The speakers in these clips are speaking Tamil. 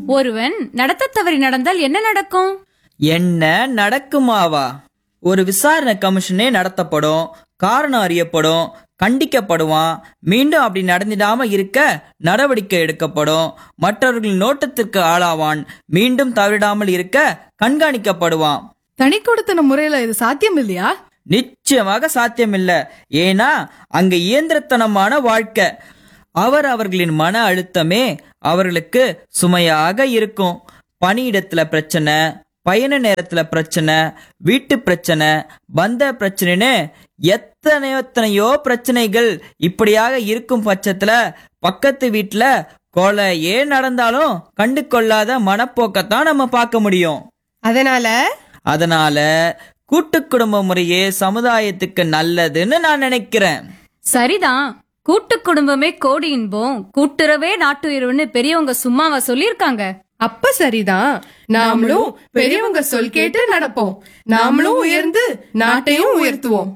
ஒருவன் நடத்த தவறி நடந்தால் என்ன நடக்கும் என்ன நடக்குமாவா ஒரு விசாரணை கமிஷனே நடத்தப்படும் காரணம் அறியப்படும் கண்டிக்கப்படுவான் மீண்டும் அப்படி நடந்திடாம இருக்க நடவடிக்கை எடுக்கப்படும் மற்றவர்களின் நோட்டத்திற்கு ஆளாவான் மீண்டும் தவறிடாமல் இருக்க கண்காணிக்கப்படுவான் தனி கொடுத்தன முறையில இது சாத்தியம் இல்லையா நிச்சயமாக சாத்தியமில்ல ஏன்னா அங்க இயந்திரத்தனமான வாழ்க்கை அவர் அவர்களின் மன அழுத்தமே அவர்களுக்கு சுமையாக இருக்கும் பணியிடத்துல பிரச்சனை பயண நேரத்துல பிரச்சனை வீட்டு பிரச்சனை பந்த பிரச்சனைன்னு எத்தனையோ எத்தனையோ பிரச்சனைகள் இப்படியாக இருக்கும் பட்சத்துல பக்கத்து வீட்டுல கொலையே நடந்தாலும் கண்டு கொள்ளாத மனப்போக்கத்தான் நம்ம பார்க்க முடியும் அதனால அதனால கூட்டு குடும்ப முறையே சமுதாயத்துக்கு நல்லதுன்னு நான் நினைக்கிறேன் சரிதான் கூட்டு குடும்பமே கோடி இன்பம் கூட்டுறவே நாட்டுயிர்னு பெரியவங்க சும்மாவா சொல்லியிருக்காங்க அப்ப சரிதான் நாமளும் பெரியவங்க சொல் கேட்டு நடப்போம் நாமளும் உயர்ந்து நாட்டையும் உயர்த்துவோம்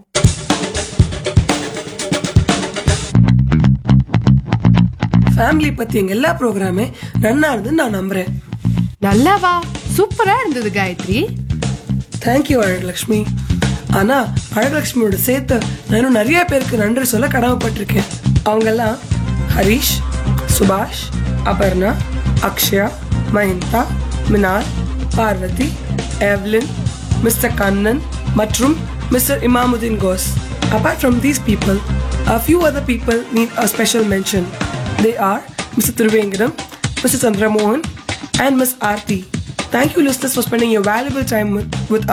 ஃபேமிலி பத்தி எங்க எல்லா ப்ரோக்ராமே ரன் ஆகுதுன்னு நான் நம்புறேன் நல்லாவா சூப்பரா இருந்தது காயத்ரி தேங்க்யூ அழகலட்சுமி ஆனா அழகலட்சுமியோட சேர்த்து நான் இன்னும் நிறைய பேருக்கு நன்றி சொல்ல கடமைப்பட்டிருக்கேன் அவங்கெல்லாம் ஹரிஷ் சுபாஷ் அபர்ணா அக்ஷயா மஹிந்தா மினார் பார்வதி எவ்லின் மிஸ்டர் கண்ணன் மற்றும் mister Imamuddin goes apart from these people a few other people need a special mention they are mr Thiruvengadam, mr chandramohan and miss aarti thank you listeners for spending your valuable time with, with